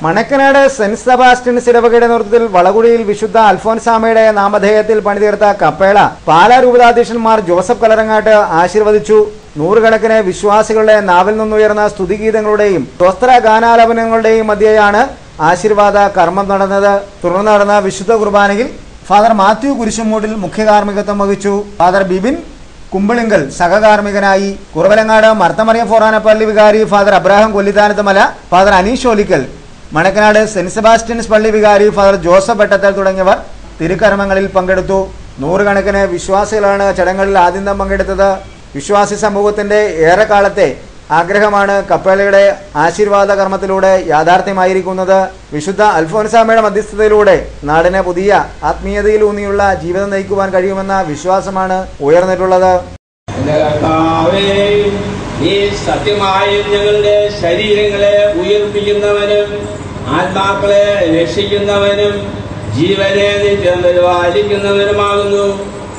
മണക്കനാട് saint Sebastian's ഇടവകയുടെ നേതൃത്വത്തിൽ വളകുടിയിൽ വിശുദ്ധ അൽഫോൻസാമയുടെ നാമധേയത്തിൽ പണിതീർത്ത കപ്പേള പാലാ രൂപതാധ്യക്ഷന്മാർ ജോസഫ് കലറങ്ങാട്ട് ആശീർവദിച്ചു നൂറുകണക്കിന് വിശ്വാസികളുടെ നാവിൽ നിന്നുയർന്ന സ്തുതിഗീതങ്ങളുടെയും സ്വസ്ത്ര ഗാനാലാപനങ്ങളുടെയും മധ്യയാണ് ആശീർവാദ കർമ്മം നടന്നത് തുടർന്ന് നടന്ന വിശുദ്ധ കുർബാനയിൽ ഫാദർ മാത്യു കുരിശുമൂട്ടിൽ മുഖ്യ കാർമ്മികത്വം വഹിച്ചു ഫാദർ ബിബിൻ കുമ്പിളിങ്കൽ സഹകാർമ്മികനായി കുറവലങ്ങാട് മർത്തമറിയ ഫോറാനപ്പള്ളി വികാരി father Abraham Kollithanathumala father Aneesh Olickal Manakkanad saint Sebastian's പള്ളി വികാരി ഫാദർ ജോസഫ് വെട്ടത്തൽ തുടങ്ങിയവർ തിരുക്കർമ്മങ്ങളിൽ പങ്കെടുത്തു നൂറുകണക്കിന് വിശ്വാസികളാണ് ചടങ്ങുകളിൽ ആദ്യം പങ്കെടുത്തത് വിശ്വാസി സമൂഹത്തിന്റെ ഏറെക്കാലത്തെ ആഗ്രഹമാണ് കപ്പേളയുടെ ആശീർവാദ കർമ്മത്തിലൂടെ യാഥാർത്ഥ്യമായിരിക്കുന്നത് വിശുദ്ധ അൽഫോൻസാമയുടെ മധ്യസ്ഥതയിലൂടെ നാടിനെ പുതിയ ആത്മീയതയിലൂന്നിയുള്ള ജീവിതം നയിക്കുവാൻ കഴിയുമെന്ന വിശ്വാസമാണ് ഉയർന്നിട്ടുള്ളത് എന്റെ കർത്താവേ നീ സത്യമായും ഞങ്ങളുടെ ശരീരങ്ങളെ ഉയർപ്പിക്കുന്നവനും ആത്മാക്കളെ രക്ഷിക്കുന്നവനും ജീവനെ നിത്യം പരിപാലിക്കുന്നവനുമാകുന്നു